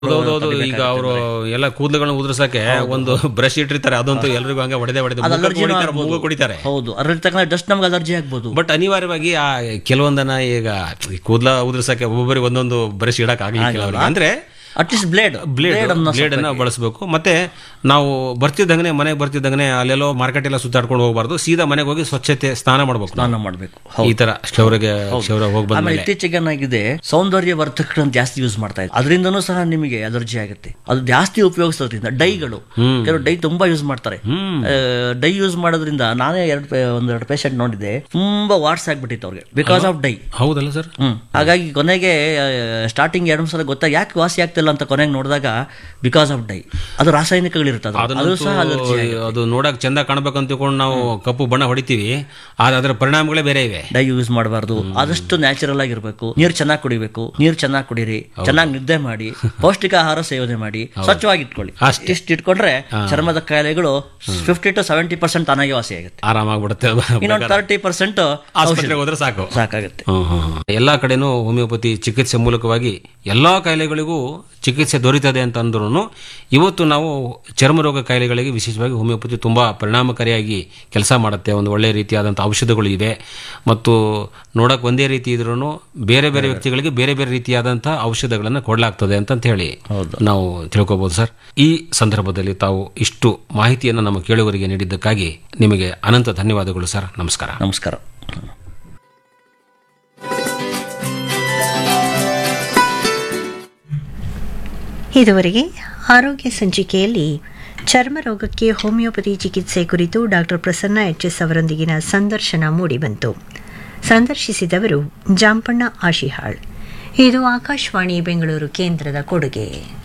ಹೌದೌದು ಈಗ ಅವರು ಎಲ್ಲ ಕೂದಲುಗಳನ್ನ ಉದುರ್ಸಕ್ಕೆ ಒಂದು ಬ್ರಷ್ ಇಟ್ಟಿರ್ತಾರೆ ಅದಂತೂ ಎಲ್ರಿಗೂ ಹಂಗೆ ಹೊಡೆದೇ ಹೊಡೆದು ಅದು ಮುಖಕ್ಕೆ ಅಲರ್ಜಿನೂ ಹೊಡಿತಾರೆ ಆಗ್ಬೋದು. ಮೂಗು ಕುಡಿತಾರೆ ಹೌದು ಅದ್ರಲ್ಲಿ ತಗೊಂಡ ಡಸ್ಟ್ ನಮ್ಗೆ ಅಲರ್ಜಿ ಆಗ್ಬೋದು ಬಟ್ ಅನಿವಾರ್ಯವಾಗಿ ಆ ಕೆಲವೊಂದನ ಈಗ ಈ ಕೂದಲ ಉದುರ್ಸಕ್ಕೆ ಒಬ್ಬೊಬ್ಬರಿಗೆ ಒಂದೊಂದು ಬ್ರಷ್ ಇಡಕ್ ಆಗಲಿಲ್ಲ ಅವ್ರಿಗೆ ಅಂದ್ರೆ ಅಟ್ಲೀಸ್ಟ್ ಬ್ಲೇಡ್ ಬ್ಲೇಡ್ ಬ್ಲೇಡ್ ಅನ್ನ ಬಳಸಬೇಕು ಮತ್ತೆ ನಾವು ಬರ್ತಿದ್ದಂಗೆ ಮನೆಗೆ ಬರ್ತಿದ್ದಂಗೆ ಅಲ್ಲೆಲ್ಲೋ ಮಾರ್ಕೆಟ್ ಎಲ್ಲ ಸುತ್ತಾಡ್ಕೊಂಡು ಹೋಗ್ಬಾರ್ದು ಸೀದಾ ಮನೆಗೆ ಹೋಗಿ ಸ್ವಚ್ಛತೆ ಸ್ನಾನ ಮಾಡ್ಬೇಕು ನಾವು. ಸ್ನಾನ ಮಾಡಬೇಕು ಈ ತರ ಕ್ಷೌರಿಗೆ ಕ್ಷೌರ ಹೋಗಿ ಆಮೇಲೆ ಬಂದ್ಮೇಲೆ ಇತ್ತೀಚೆಗೆ ಏನಾಗಿದೆ ಸೌಂದರ್ಯ ವರ್ಧಕಗಳನ್ನು ಜಾಸ್ತಿ ಯೂಸ್ ಮಾಡ್ತಾ ಇದ್ದಾರೆ ಅದರಿಂದನೂ ಸಹ ನಿಮಗೆ ಅಲರ್ಜಿ ಆಗುತ್ತೆ ಅದು ಜಾಸ್ತಿ ಉಪಯೋಗಿಸೋದ್ರಿಂದ ಡೈಗಳು ಕೆಲವು ಡೈ ತುಂಬಾ ಯೂಸ್ ಮಾಡ್ತಾರೆ ಡೈ ಯೂಸ್ ಮಾಡೋದ್ರಿಂದ ನಾನೇ ಎರಡು ಒಂದೆರಡು ಪೇಷಂಟ್ ನೋಡಿದ್ದೆ ತುಂಬಾ ವಾಟ್ಸ್ ಆಗ್ಬಿಟ್ಟಿತ್ತು ಅವ್ರಿಗೆ ಬಿಕಾಸ್ ಆಫ್ ಡೈ ಹೌದಲ್ಲ ಸರ್ ಹ್ಮ್ ಹಾಗಾಗಿ ಕೊನೆಗೆ ಸ್ಟಾರ್ಟಿಂಗ್ ಎರಡು ಸಲ ಗೊತ್ತಾಗ ಯಾಕೆ ವಾಸಿ ಆಗ್ತಿಲ್ಲ ಅಂತ ಕೊನೆಗೆ ನೋಡಿದಾಗ ಬಿಕಾಸ್ ಆಫ್ ಡೈ ಅದು ರಾಸಾಯನಿಕಗಳಿರುತ್ತೆ ಅದು. ಅದು ಅದನ್ನಂತೂ ಸಹ ಅಲರ್ಜಿ ಅದು ನೋಡಕ್ ಚಂದ ಕಾಣ್ಬೇಕಂತ ತಿಳ್ಕೊಂಡು ನಾವು ಕಪ್ಪು ಬಣ್ಣ ಹೊಡಿತೀವಿ ಆದ್ರೆ ಅದರ ಪರಿಣಾಮಗಳೇ ಬೇರೆ ಇವೆ ಡೈ ಯೂಸ್ ಮಾಡಬಾರ್ದು ಆದಷ್ಟು ನ್ಯಾಚುರಲ್ ಆಗಿರ್ಬೇಕು ನೀರು ಚೆನ್ನಾಗಿ ಕುಡಿಬೇಕು ನೀರು ಚೆನ್ನಾಗಿ ಕುಡೀರಿ ಚೆನ್ನಾಗಿ ನಿದ್ದೆ ಮಾಡಿ ಪೌಷ್ಟಿಕ ಆಹಾರ ಸೇವನೆ ಮಾಡಿ ಸ್ವಚ್ಛವಾಗಿ ಇಟ್ಕೊಳ್ಳಿ ಅಷ್ಟೇ. ಇಷ್ಟು ಇಟ್ಕೊಂಡ್ರೆ ಚರ್ಮದ ಕಾಯಿಲೆಗಳು ಫಿಫ್ಟಿ ಟು ಸೆವೆಂಟಿ ಪರ್ಸೆಂಟ್ ತಾನಾಗೆ ವಾಸಿ ಆಗುತ್ತೆ ಆರಾಮಾಗ್ಬಿಡುತ್ತೆ ಇನ್ನೊಂದು ತರ್ಟಿ ಪರ್ಸೆಂಟ್ ಆಸ್ಪತ್ರೆಗೆ ಹೋದ್ರೆ ಸಾಕು ಸಾಕಾಗುತ್ತೆ ಹ್ಮ್, ಹ್ಮ್, ಹ್ಮ್. ಎಲ್ಲಾ ಕಡೆನೂ ಹೋಮಿಯೋಪತಿ ಚಿಕಿತ್ಸೆ ಮೂಲಕವಾಗಿ ಎಲ್ಲಾ ಕಾಯಿಲೆಗಳಿಗೂ ಚಿಕಿತ್ಸೆ ದೊರೀತದೆ ಅಂತ ಅಂದ್ರೂ ಇವತ್ತು ನಾವು ಚರ್ಮ ರೋಗ ಕಾಯಿಲೆಗಳಿಗೆ ವಿಶೇಷವಾಗಿ ಹೋಮಿಯೋಪತಿ ತುಂಬಾ ಪರಿಣಾಮಕಾರಿಯಾಗಿ ಕೆಲಸ ಮಾಡುತ್ತೆ ಒಂದು ಒಳ್ಳೆಯ ರೀತಿಯಾದಂಥ ಔಷಧಗಳು ಇವೆ ಮತ್ತು ನೋಡಕ್ ಒಂದೇ ರೀತಿ ಇದ್ರೂ ಬೇರೆ ಬೇರೆ ವ್ಯಕ್ತಿಗಳಿಗೆ ಬೇರೆ ಬೇರೆ ರೀತಿಯಾದಂಥ ಔಷಧಗಳನ್ನು ಕೊಡಲಾಗ್ತದೆ ಅಂತ ಹೇಳಿ ನಾವು ತಿಳ್ಕೊಬಹುದು ಸರ್ ಈ ಸಂದರ್ಭದಲ್ಲಿ ತಾವು ಇಷ್ಟು ಮಾಹಿತಿಯನ್ನು ನಮ್ಮ ಕೇಳುಗರಿಗೆ ನೀಡಿದ್ದಕ್ಕಾಗಿ ನಿಮಗೆ ಅನಂತ ಧನ್ಯವಾದಗಳು ಸರ್ ನಮಸ್ಕಾರ ನಮಸ್ಕಾರ ಇದುವರೆಗೆ ಆರೋಗ್ಯ ಸಂಚಿಕೆಯಲ್ಲಿ ಚರ್ಮ ರೋಗಕ್ಕೆ ಹೋಮಿಯೋಪತಿ ಚಿಕಿತ್ಸೆ ಕುರಿತು ಡಾಕ್ಟರ್ ಪ್ರಸನ್ನ ಎಚ್ ಎಸ್ ಅವರೊಂದಿಗಿನ ಸಂದರ್ಶನ ಮೂಡಿಬಂತು ಸಂದರ್ಶಿಸಿದವರು ಜಾಂಪಣ್ಣ ಆಶಿಹಾಳ್ ಇದು ಆಕಾಶವಾಣಿ ಬೆಂಗಳೂರು ಕೇಂದ್ರದ ಕೊಡುಗೆ